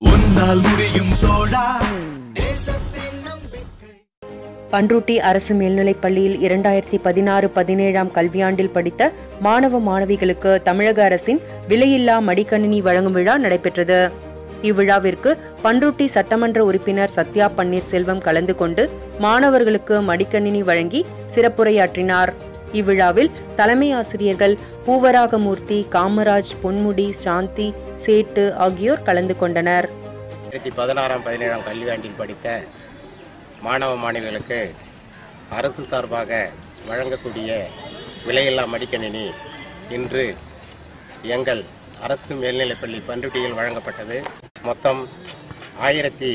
உன்னால் முடியும் தோழா பன்ருட்டி அரசு மேல்நிலைப் பள்ளியில் இரண்டாயிரத்தி பதினாறு பதினேழாம் கல்வியாண்டில் படித்த மாணவ மாணவிகளுக்கு தமிழக அரசின் விலையில்லா மடிக்கணினி வழங்கும் விழா நடைபெற்றது இவ்விழாவிற்கு பன்ருட்டி சட்டமன்ற உறுப்பினர் சத்யா பன்னீர்செல்வம் கலந்து கொண்டு மாணவர்களுக்கு மடிக்கணினி வழங்கி சிறப்புரையாற்றினார் இவ்விழாவில் தலைமை ஆசிரியர்கள் பூவராகமூர்த்தி காமராஜ் பொன்முடி சாந்தி சேட்டு ஆகியோர் கலந்து கொண்டனர் ரெண்டாயிரத்தி பதினாறாம் பதினேழாம் கல்வியாண்டில் படித்த மாணவ மாணவிகளுக்கு அரசு சார்பாக வழங்கக்கூடிய விலையில்லா மடிக்கணினி இன்று எங்கள் அரசு மேல்நிலைப்பள்ளி பன்ருட்டியில் வழங்கப்பட்டது மொத்தம் ஆயிரத்தி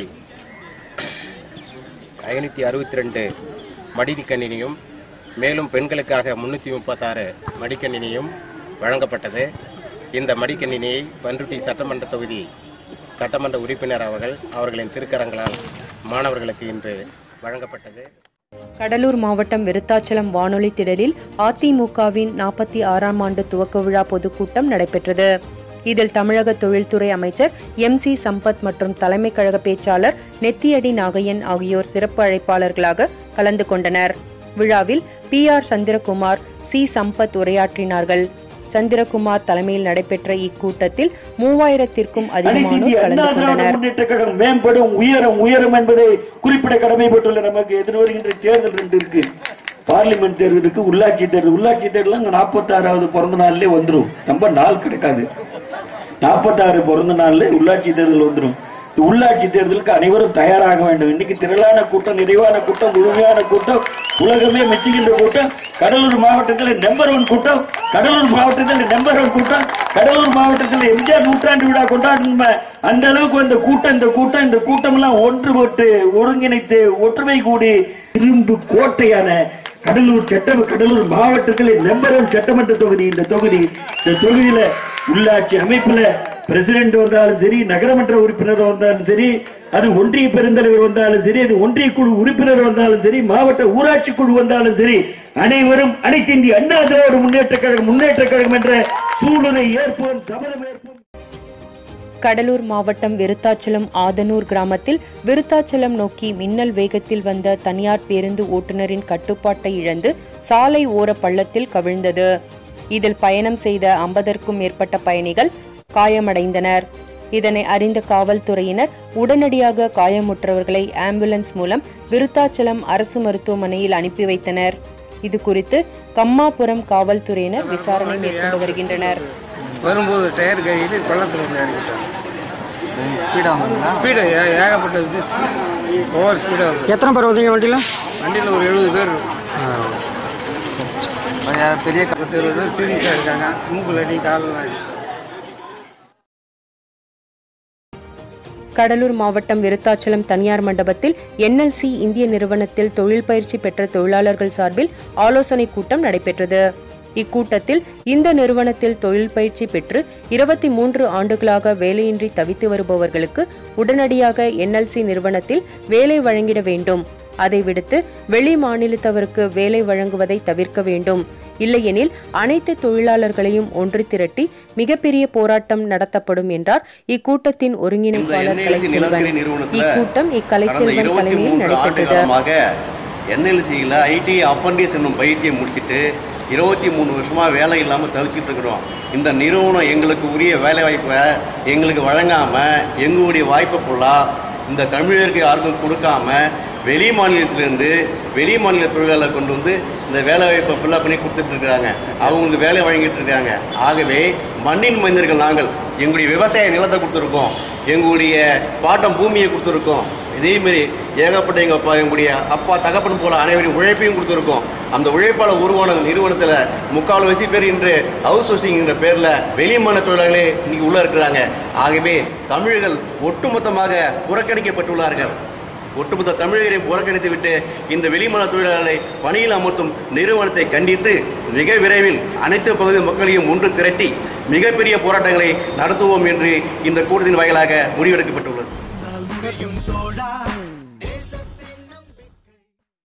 ஐநூற்றி அறுபத்தி ரெண்டு மடிக்கணினியும் மேலும் பெண்களுக்காக முன்னூற்றி முப்பத்தாறு மடிக்கணினியும் வழங்கப்பட்டது இந்த மடிக்கணினியை பன்ருட்டி சட்டமன்ற தொகுதி சட்டமன்ற உறுப்பினர் அவர்கள் அவர்களின் திருக்கரங்களால் மாணவர்களுக்கு இன்று வழங்கப்பட்டது கடலூர் மாவட்டம் விருத்தாச்சலம் வானொலி திடலில் அதிமுகவின் நாற்பத்தி ஆறாம் ஆண்டு துவக்க விழா பொதுக்கூட்டம் நடைபெற்றது இதில் தமிழக தொழில்துறை அமைச்சர் எம் சி சம்பத் மற்றும் தலைமை கழக பேச்சாளர் நெத்தியடி நாகையன் ஆகியோர் சிறப்பு அழைப்பாளர்களாக கலந்து கொண்டனர் விழாவில் P R Chandrakumar C Sampath உரையாற்றினார்கள் சந்திரகுமார் தலைமையில் நடைபெற்ற இக்கூட்டத்தில் மூவாயிரத்திற்கும் அதிகமானோர் கலந்து கொண்டனர் முன்னேற்ற கழகம் மேம்படும் உயரம் உயரும் என்பதை குறிப்பிட கடமைப்பட்டுள்ள நமக்கு எதிர்வருகின்ற தேர்தல் ரெண்டு இருக்கு பார்லிமெண்ட் தேர்தல் இருக்கு உள்ளாட்சி தேர்தல் உள்ளாட்சி தேர்தல் அங்க நாற்பத்தி ஆறாவது பிறந்த நாள்லயே வந்துரும் ரொம்ப நாள் கிடைக்காது நாற்பத்தாறு பிறந்த நாள்ல உள்ளாட்சி தேர்தல் வந்துரும் இந்த உள்ளாட்சி தேர்தலுக்கு அனைவரும் தயாராக வேண்டும் இன்னைக்கு திரளான கூட்டம் நிறைவான கூட்டம் முழுமையான கூட்டம் உலகமே மெச்சுகின்ற கூட்டம் கடலூர் மாவட்டத்தில் நம்பர் ஒன் கூட்டம் கடலூர் மாவட்டத்தில் நம்பர் ஒன் கூட்டம் கடலூர் மாவட்டத்தில் எம்ஜிஆர் நூற்றாண்டு விழா கொண்டாடணும் அந்த அளவுக்கு அந்த கூட்டம் இந்த கூட்டம் இந்த கூட்டம் எல்லாம் ஒன்றுபட்டு ஒருங்கிணைத்து ஒற்றுமை கூடி இரும்பு கோட்டையான கடலூர் சட்ட கடலூர் மாவட்டத்தில் நம்பர் ஒன் சட்டமன்ற தொகுதி இந்த தொகுதி இந்த தொகுதியில உள்ளாட்சி அமைப்புல பிரசிடென்ட் வந்தாலும் சரி நகரமன்ற உறுப்பினர் வந்தாலும் சரி அது ஒன்றிய பெருந்தலைவர் வந்தாலும் சரி அது ஒன்றிய குழு உறுப்பினர் வந்தாலும் சரி மாவட்ட ஊராட்சி குழு வந்தாலும் சரி அனைவரும் அனைத்து இந்திய அண்ணா திராவிட முன்னேற்ற கழகம் முன்னேற்ற கழகம் என்ற சூழலை ஏற்போம் சபதம் ஏற்போம் கடலூர் மாவட்டம் விருத்தாச்சலம் ஆதனூர் கிராமத்தில் விருத்தாச்சலம் நோக்கி மின்னல் வேகத்தில் வந்த தனியார் பேருந்து ஓட்டுநரின் கட்டுப்பாட்டை இழந்து சாலை ஓர பள்ளத்தில் கவிழ்ந்தது இதில் பயணம் செய்த ஐம்பதற்கும் மேற்பட்ட பயணிகள் காயமடைந்தனர் இதனை அறிந்த காவல்துறையினர் உடனடியாக காயமுற்றவர்களை ஆம்புலன்ஸ் மூலம் விருத்தாச்சலம் அரசு மருத்துவமனையில் அனுப்பி வைத்தனர் இது குறித்து கம்மாபுரம் காவல்துறையினர் விசாரணை மேற்கொண்டு வருகின்றனர் வரும்போது டயர் கழுவிட்டு பள்ளத்தில் வந்து இறங்கிட்டாங்க ஸ்பீடாக வந்தீங்களா ஸ்பீடு ஏகப்பட்டது ஓவர் ஸ்பீடாக இருக்கும் எத்தனை பேர் வந்தீங்க வண்டியில் வண்டியில் ஒரு எழுபது பேர் இருக்கும் பெரிய க- பத்து இருபது பேர் சீரியஸாக இருக்காங்க மூக்கில் அடி காலில் அடி கடலூர் மாவட்டம் விருத்தாச்சலம் தனியார் மண்டபத்தில் என்எல்சி இந்திய நிறுவனத்தில் தொழில் பயிற்சி பெற்ற தொழிலாளர்கள் சார்பில் ஆலோசனை கூட்டம் நடைபெற்றது இக்கூட்டத்தில் இந்த நிறுவனத்தில் தொழில் பயிற்சி பெற்று இருபத்தி மூன்று ஆண்டுகளாக வேலையின்றி தவித்து வருபவர்களுக்கு உடனடியாக என்எல்சி நிறுவனத்தில் வேலை வழங்கிட வேண்டும் அதை விடுத்து வெளி மாநிலத்தவருக்கு வேலை வழங்குவதை தவிர்க்க வேண்டும் இல்லையெனில் அனைத்து தொழிலாளர்களையும் ஒன்று திரட்டி மிகப்பெரிய போராட்டம் நடத்தப்படும் என்றார் இக்கூட்டத்தின் ஒருங்கிணைப்பாளர் கலைச்செல்வன் இக்கூட்டம் இக்கலைச்செல்வன் தலைமையில் நடைபெற்றது என்எல்சியில் ஐடி அப்ரண்டிஸ் என்னும் பயிற்சியை முடிச்சுட்டு இருபத்தி மூணு வருஷமாக வேலை இல்லாமல் தவிச்சிட்டு இருக்கிறோம் இந்த நிறுவனம் எங்களுக்கு உரிய வேலை வாய்ப்பை எங்களுக்கு வழங்காமல் எங்களுடைய வாய்ப்பை ஃபுல்லாக இந்த தமிழருக்கு யாருக்கும் கொடுக்காம வெளி மாநிலத்திலேருந்து வெளி மாநில தொழிலாளர் கொண்டு வந்து இந்த வேலை வாய்ப்பை ஃபுல்லாக பண்ணி கொடுத்துட்டு இருக்காங்க அவங்க வந்து வேலை வழங்கிட்டு இருக்காங்க ஆகவே மண்ணின் மைந்தர்கள் நாங்கள் எங்களுடைய விவசாய நிலத்தை கொடுத்துருக்கோம் எங்களுடைய பாட்டம் பூமியை கொடுத்துருக்கோம் இதேமாரி ஏகப்பட்ட எங்கள் அப்பா எங்களுடைய அப்பா தகப்பன் போல அனைவரையும் உழைப்பையும் கொடுத்துருக்கோம் அந்த உழைப்பாளர் உருவான நிறுவனத்தில் முக்கால்வாசி பேர் இன்று ஹவுஸ் ஹவுசிங்கிற பேரில் வெளிமான தொழிலாளர்களே இன்னைக்கு உள்ளே இருக்கிறாங்க ஆகவே தமிழர்கள் ஒட்டுமொத்தமாக புறக்கணிக்கப்பட்டுள்ளார்கள் ஒட்டுமொத்த தமிழரை புறக்கணித்து விட்டு இந்த வெளிமான தொழிலாளர்களை பணியில் அமர்த்தும் நிறுவனத்தை கண்டித்து மிக விரைவில் அனைத்து பகுதி மக்களையும் ஒன்று திரட்டி மிகப்பெரிய போராட்டங்களை நடத்துவோம் என்று இந்த கூட்டத்தின் வாயிலாக முடிவெடுக்கப்பட்டுள்ளது